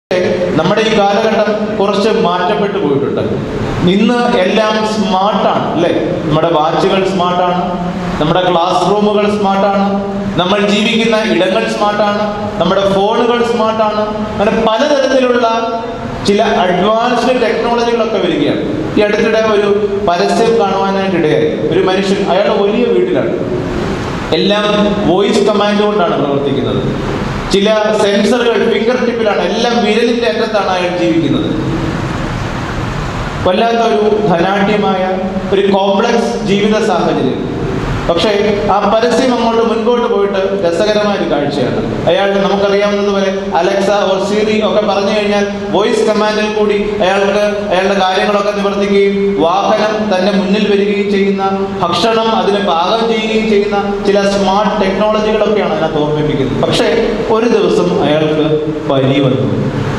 നമ്മുടെ ഈ കാലഘട്ടം കുറച്ച് മാറ്റപ്പെട്ടു പോയിട്ടുണ്ട് ഇന്ന് എല്ലാം സ്മാർട്ടാണ് അല്ലേ നമ്മുടെ വാച്ചുകൾ സ്മാർട്ടാണ് നമ്മുടെ ക്ലാസ് റൂമുകൾ സ്മാർട്ടാണ് നമ്മൾ ജീവിക്കുന്ന ഇടങ്ങൾ സ്മാർട്ടാണ് നമ്മുടെ ഫോണുകൾ സ്മാർട്ടാണ് അങ്ങനെ പലതരത്തിലുള്ള ചില അഡ്വാൻസ്ഡ് ടെക്നോളജികളൊക്കെ വരികയാണ് ഈ അടുത്തിടെ ഒരു പരസ്യം കാണുവാനായിട്ട് ഇടയായി ഒരു മനുഷ്യൻ അയാളുടെ വലിയ വീട്ടിലാണ് എല്ലാം വോയിസ് കമാൻഡ് കൊണ്ടാണ് പ്രവർത്തിക്കുന്നത് ചില സെൻസറുകൾ ഫിംഗർ ടിപ്പിലാണ് എല്ലാം വിരലിന്റെ അറ്റത്താണ് അയാൾ ജീവിക്കുന്നത് വല്ലാത്ത ഒരു ധനാഢ്യമായ ഒരു കോംപ്ലക്സ് ജീവിത സാഹചര്യം പക്ഷേ ആ പരസ്യം അങ്ങോട്ട് മുൻപോട്ട് പോയിട്ട് രസകരമായ ഒരു കാഴ്ചയാണ് അയാൾ നമുക്കറിയാവുന്നതുപോലെ അലക്സ ഓർ സിറി ഒക്കെ പറഞ്ഞു കഴിഞ്ഞാൽ വോയിസ് കമാൻഡിൽ കൂടി അയാൾക്ക് അയാളുടെ കാര്യങ്ങളൊക്കെ നിവർത്തിക്കുകയും വാഹനം തന്റെ മുന്നിൽ വരികയും ചെയ്യുന്ന ഭക്ഷണം അതിന് പാകം ചെയ്യുകയും ചെയ്യുന്ന ചില സ്മാർട്ട് ടെക്നോളജികളൊക്കെയാണ് അതിനകത്ത് ഓർമ്മിപ്പിക്കുന്നത് പക്ഷേ ഒരു ദിവസം അയാൾക്ക് പനി വന്നു